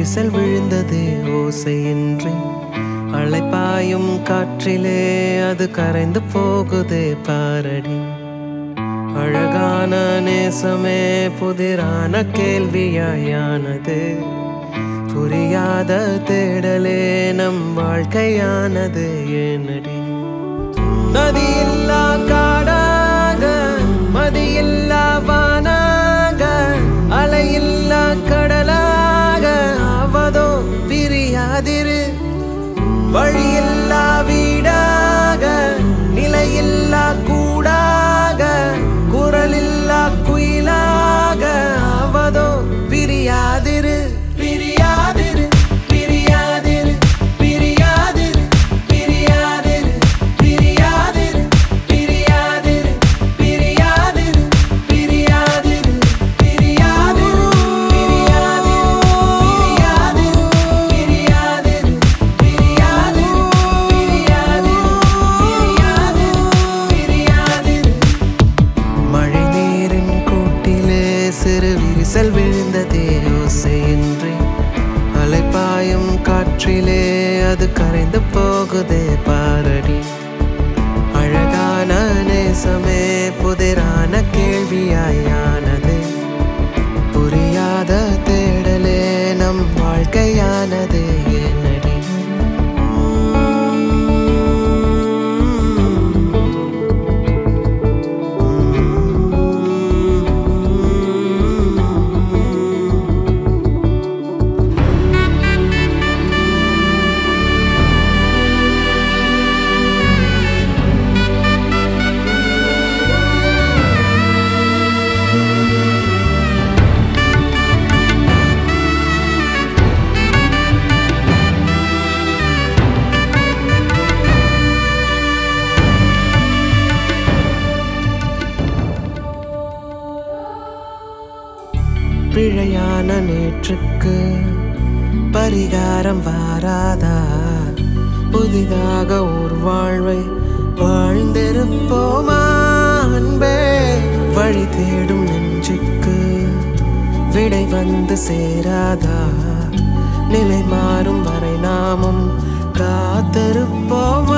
விரிசல் விழுந்தது ஓசையின்றி அழைப்பாயும் காற்றிலே அது கரைந்து போகுதே பாரடி அழகான நேசமே புதிரான கேள்வியாயானது புரியாத தேடலே நம் வாழ்க்கையானது ஏனடி நதியில்லா காடாக மதியில்லா வானாக அலையில்லா கடலாக அவதோ பிரியாதிரு வழியில்லா வீடாக நிலையில்லா கூடாக குரலில்லா குயிலாக அவதோ பிரியாதிரு பிரியாதிரு பிரியாதிரு பிரியாதிரு பிரியாதிரு பிரியாதிரு பிரியாதிரு பிரியாதிரு பிரியாதிரு பிரியாதிரு பிரியாதிரு பிரியாதிரு பிரியாதிரு பிரியாதிரு பிரியாதிரு மழை நீரின் கூட்டிலே சிறு விரிசல் விழுந்ததே ஓசையின்றி அலைப்பாயும் காற்றிலே அது கரைந்து போகுதே பாரடி அழகான நேசமே புதிரான கேள்வியாயானது புரியாத தேடலே நம் வாழ்க்கையானது என்னடி பிழையான நேற்றுக்கு பரிகாரம் வாராதா புதிதாக ஒரு வாழ்வை வாழ்ந்திருப்போமா அன்பே வழி தேடும் நெஞ்சுக்கு விடை வந்து சேராதா நிலை மாறும் வரை நாமும் காத்திருப்போமா